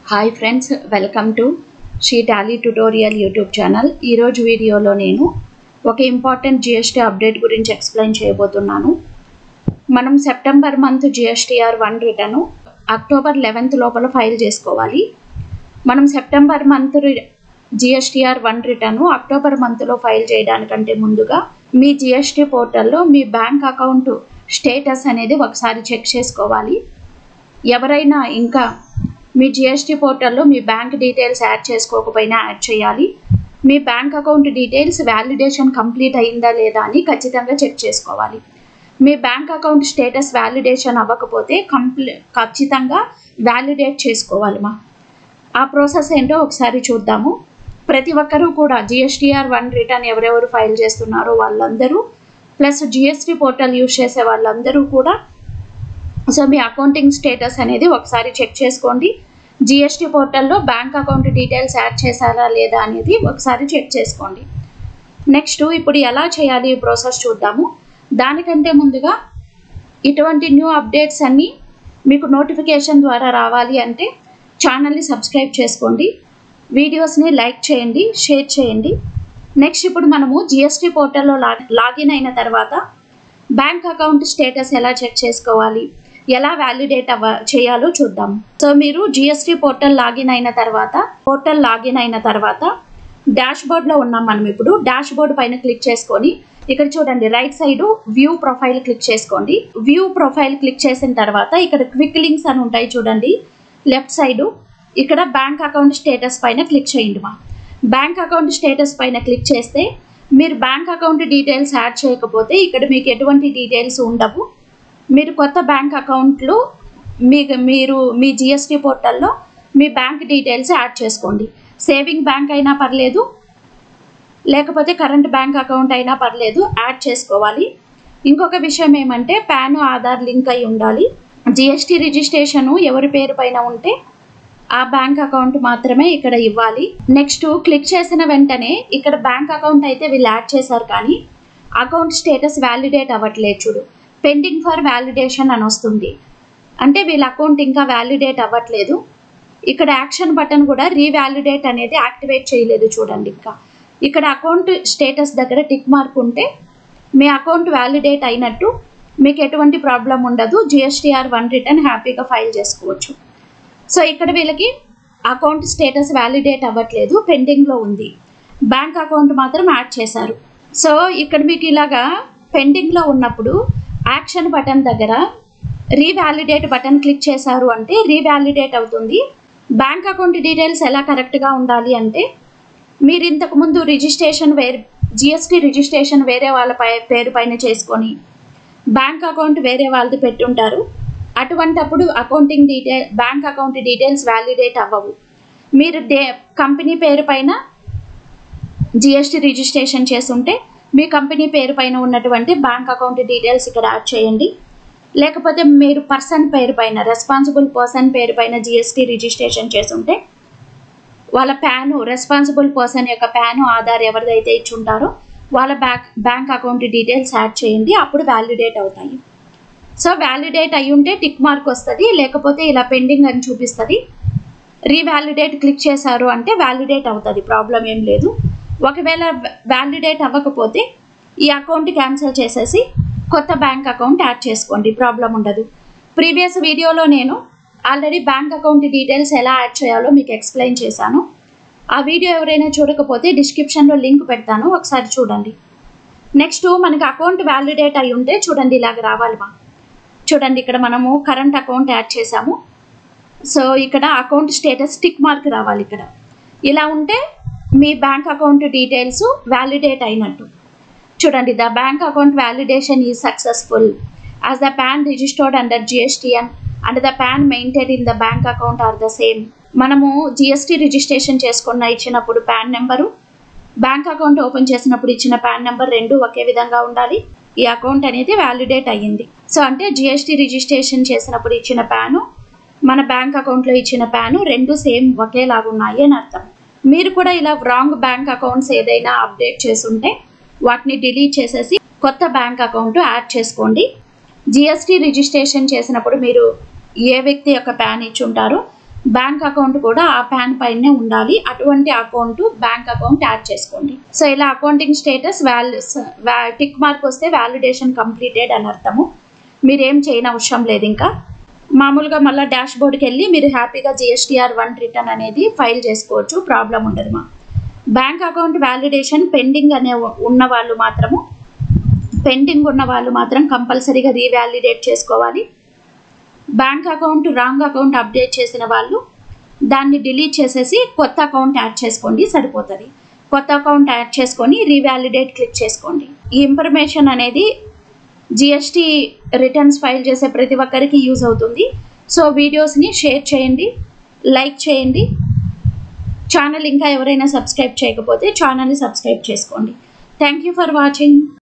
hi friends welcome to Sri Tally tutorial YouTube channel ఈరోజు వీడియోలో నేను ఒక ఇంపార్టెంట్ జిఎస్టీ అప్డేట్ గురించి ఎక్స్ప్లెయిన్ చేయబోతున్నాను మనం September month GSTR one return October eleventh లోపల ఫైల్ చేసుకోవాలి మనం September month GSTR one return October మంత్లో ఫైల్ చేయడానికంటే ముందుగా మీ జిఎస్టీ పోర్టల్లో మీ బ్యాంక్ అకౌంట్ స్టేటస్ అనేది ఒకసారి చెక్ చేసుకోవాలి ఎవరైనా ఇంకా మీ జిఎస్టీ పోర్టల్లో మీ బ్యాంక్ డీటెయిల్స్ యాడ్ చేసుకోకపోయినా యాడ్ చేయాలి మీ bank account details validation complete అయిందా లేదా అని ఖచ్చితంగా చెక్ చేసుకోవాలి మీ బ్యాంక్ అకౌంట్ స్టేటస్ వ్యాలిడేషన్ అవ్వకపోతే కంప్లీ ఖచ్చితంగా వ్యాలిడేట్ చేసుకోవాలి మా ఆ ప్రాసెస్ ఏంటో ఒకసారి చూద్దాము ప్రతి ఒక్కరూ కూడా జిఎస్టీఆర్ వన్ రిటర్న్ ఎవరెవరు ఫైల్ చేస్తున్నారో వాళ్ళందరూ ప్లస్ జిఎస్టీ పోర్టల్ యూజ్ చేసే వాళ్ళందరూ కూడా సో మీ అకౌంటింగ్ స్టేటస్ అనేది ఒకసారి చెక్ చేసుకోండి జిఎస్టీ పోర్టల్లో బ్యాంక్ అకౌంట్ డీటెయిల్స్ యాడ్ చేశారా లేదా అనేది ఒకసారి చెక్ చేసుకోండి నెక్స్ట్ ఇప్పుడు ఎలా చేయాలి ఈ ప్రాసెస్ చూద్దాము దానికంటే ముందుగా ఇటువంటి న్యూ అప్డేట్స్ అన్నీ మీకు నోటిఫికేషన్ ద్వారా రావాలి అంటే ఛానల్ని సబ్స్క్రైబ్ చేసుకోండి వీడియోస్ని లైక్ చేయండి షేర్ చేయండి నెక్స్ట్ ఇప్పుడు మనము జిఎస్టీ పోర్టల్లో లాగిన్ అయిన తర్వాత బ్యాంక్ అకౌంట్ స్టేటస్ ఎలా చెక్ చేసుకోవాలి ఎలా వ్యాలిడేట్ అవ్వ చేయాలో చూద్దాం సో మీరు జిఎస్టీ పోర్టల్ లాగిన్ అయిన తర్వాత పోర్టల్ లాగిన్ అయిన తర్వాత డాష్ బోర్డ్లో ఉన్నాం మనం ఇప్పుడు డాష్ బోర్డ్ పైన క్లిక్ చేసుకొని ఇక్కడ చూడండి right side view profile click చేసుకోండి వ్యూ ప్రొఫైల్ క్లిక్ చేసిన తర్వాత ఇక్కడ క్విక్ లింక్స్ అని ఉంటాయి చూడండి లెఫ్ట్ సైడ్ ఇక్కడ బ్యాంక్ అకౌంట్ స్టేటస్ పైన క్లిక్ చేయండి మా బ్యాంక్ అకౌంట్ స్టేటస్ పైన క్లిక్ చేస్తే మీరు బ్యాంక్ అకౌంట్ డీటెయిల్స్ యాడ్ చేయకపోతే ఇక్కడ మీకు ఎటువంటి డీటెయిల్స్ ఉండవు మీరు కొత్త బ్యాంక్ అకౌంట్లు మీకు మీరు మీ జిఎస్టీ పోర్టల్లో మీ బ్యాంక్ డీటెయిల్స్ యాడ్ చేసుకోండి సేవింగ్ బ్యాంక్ అయినా పర్లేదు లేకపోతే కరెంట్ బ్యాంక్ అకౌంట్ అయినా పర్లేదు యాడ్ చేసుకోవాలి ఇంకొక విషయం ఏమంటే పాన్ ఆధార్ లింక్ అయి ఉండాలి జిఎస్టీ రిజిస్ట్రేషను ఎవరి పేరు పైన ఉంటే ఆ బ్యాంక్ అకౌంట్ మాత్రమే ఇక్కడ ఇవ్వాలి నెక్స్ట్ క్లిక్ చేసిన వెంటనే ఇక్కడ బ్యాంక్ అకౌంట్ అయితే వీళ్ళు యాడ్ చేశారు కానీ అకౌంట్ స్టేటస్ వ్యాలిడేట్ అవ్వట్లేదు చూడు పెండింగ్ ఫర్ వ్యాలిడేషన్ అని వస్తుంది అంటే వీళ్ళ అకౌంట్ ఇంకా వ్యాలిడేట్ అవ్వట్లేదు ఇక్కడ యాక్షన్ బటన్ కూడా రీవాలిడేట్ అనేది యాక్టివేట్ చేయలేదు చూడండి ఇంకా ఇక్కడ అకౌంట్ స్టేటస్ దగ్గర టిక్ మార్క్ ఉంటే మీ అకౌంట్ వ్యాలిడేట్ అయినట్టు మీకు ఎటువంటి ప్రాబ్లం ఉండదు జిఎస్టీఆర్ వన్ రిటర్న్ హ్యాపీగా ఫైల్ చేసుకోవచ్చు సో ఇక్కడ వీళ్ళకి అకౌంట్ స్టేటస్ వ్యాలిడేట్ అవ్వట్లేదు పెండింగ్లో ఉంది బ్యాంక్ అకౌంట్ మాత్రం యాడ్ చేశారు సో ఇక్కడ మీకు ఇలాగా పెండింగ్లో ఉన్నప్పుడు యాక్షన్ బటన్ దగ్గర రీవాలిడేట్ బటన్ క్లిక్ చేశారు అంటే రీవాలిడేట్ అవుతుంది బ్యాంక్ అకౌంట్ డీటెయిల్స్ ఎలా కరెక్ట్గా ఉండాలి అంటే మీరు ఇంతకు ముందు రిజిస్ట్రేషన్ వేరే జిఎస్టీ రిజిస్ట్రేషన్ వేరే వాళ్ళ పై పేరు పైన చేసుకొని బ్యాంక్ అకౌంట్ వేరే వాళ్ళది పెట్టుంటారు అటువంటప్పుడు accounting detail bank account details validate అవ్వవు మీరు డే కంపెనీ పేరు పైన జిఎస్టీ రిజిస్ట్రేషన్ చేస్తుంటే మీ కంపెనీ పేరు పైన ఉన్నటువంటి బ్యాంక్ అకౌంట్ డీటెయిల్స్ ఇక్కడ యాడ్ చేయండి లేకపోతే మీరు పర్సన్ పేరు పైన రెస్పాన్సిబుల్ పర్సన్ పేరు పైన జిఎస్టీ రిజిస్ట్రేషన్ చేసుంటే వాళ్ళ ప్యాను రెస్పాన్సిబుల్ పర్సన్ యొక్క ప్యాను ఆధార్ ఎవరిదైతే ఇచ్చి ఉంటారో వాళ్ళ bank bank account details add చేయండి అప్పుడు వ్యాలిడేట్ అవుతాయి సో వ్యాలిడేట్ అయి ఉంటే టిక్ మార్క్ వస్తుంది లేకపోతే ఇలా పెండింగ్ అని చూపిస్తుంది రీవాలిడేట్ క్లిక్ చేశారు అంటే వ్యాలిడేట్ అవుతుంది ప్రాబ్లం ఏం లేదు ఒకవేళ వ్యాలిడేట్ అవ్వకపోతే ఈ అకౌంట్ క్యాన్సిల్ చేసేసి కొత్త బ్యాంక్ అకౌంట్ యాడ్ చేసుకోండి ప్రాబ్లం ఉండదు ప్రీవియస్ వీడియోలో నేను ఆల్రెడీ బ్యాంక్ అకౌంట్ డీటెయిల్స్ ఎలా యాడ్ చేయాలో మీకు ఎక్స్ప్లెయిన్ చేశాను ఆ వీడియో ఎవరైనా చూడకపోతే డిస్క్రిప్షన్లో లింక్ పెడతాను ఒకసారి చూడండి నెక్స్ట్ మనకి అకౌంట్ వ్యాలిడేట్ అయి ఉంటే చూడండి ఇలాగ రావాలి మా చూడండి ఇక్కడ మనము కరెంట్ అకౌంట్ యాడ్ చేసాము సో ఇక్కడ అకౌంట్ స్టేటస్ టిక్ మార్క్ రావాలి ఇక్కడ ఇలా ఉంటే మీ బ్యాంక్ అకౌంట్ డీటెయిల్స్ వ్యాలిడేట్ అయినట్టు చూడండి the bank account validation is successful as the PAN registered under GSTN and the PAN maintain in the bank account are the same మనము GST registration చేసుకున్న ఇచ్చినప్పుడు PAN number bank account open చేసినప్పుడు ఇచ్చిన pan number రెండు ఒకే విధంగా ఉండాలి ఈ account అనేది వ్యాలిడేట్ అయ్యింది సో అంటే జిఎస్టీ రిజిస్ట్రేషన్ చేసినప్పుడు ఇచ్చిన ప్యాను మన బ్యాంక్ అకౌంట్లో ఇచ్చిన ప్యాను రెండు సేమ్ ఒకేలాగా ఉన్నాయి అని అర్థం మీరు కూడా ఇలా రాంగ్ బ్యాంక్ అకౌంట్స్ ఏదైనా అప్డేట్ చేసుంటే వాటిని డిలీట్ చేసేసి కొత్త బ్యాంక్ అకౌంట్ యాడ్ చేసుకోండి జిఎస్టీ రిజిస్ట్రేషన్ చేసినప్పుడు మీరు ఏ వ్యక్తి యొక్క ప్యాన్ ఇచ్చి ఉంటారో బ్యాంక్ అకౌంట్ కూడా ఆ ప్యాన్ పైనే ఉండాలి అటువంటి అకౌంట్ బ్యాంక్ అకౌంట్ యాడ్ చేసుకోండి సో ఇలా అకౌంటింగ్ స్టేటస్ వ్యాల్ టిక్ మార్క్ వస్తే వ్యాలిడేషన్ కంప్లీటెడ్ అని అర్థము మీరేం చేయని అవసరం లేదు ఇంకా మామూలుగా మళ్ళీ డాష్ బోర్డ్కి వెళ్ళి మీరు హ్యాపీగా జిఎస్టీఆర్ వన్ రిటర్న్ అనేది ఫైల్ చేసుకోవచ్చు ప్రాబ్లం ఉండదు మా బ్యాంక్ అకౌంట్ వ్యాలిడేషన్ పెండింగ్ అనే ఉన్న వాళ్ళు మాత్రము పెండింగ్ ఉన్న వాళ్ళు మాత్రం కంపల్సరీగా రీవాలిడేట్ చేసుకోవాలి bank account wrong account update చేసిన వాళ్ళు దాన్ని డిలీట్ చేసేసి కొత్త అకౌంట్ యాడ్ చేసుకోండి సరిపోతుంది కొత్త అకౌంట్ యాడ్ చేసుకొని రీవాలిడేట్ క్లిక్ చేసుకోండి ఈ ఇన్ఫర్మేషన్ అనేది జిఎస్టీ రిటర్న్స్ ఫైల్ చేసే ప్రతి ఒక్కరికి యూజ్ అవుతుంది సో వీడియోస్ని షేర్ చేయండి లైక్ చేయండి ఛానల్ ఇంకా ఎవరైనా సబ్స్క్రైబ్ చేయకపోతే ఛానల్ని సబ్స్క్రైబ్ చేసుకోండి థ్యాంక్ యూ ఫర్ వాచింగ్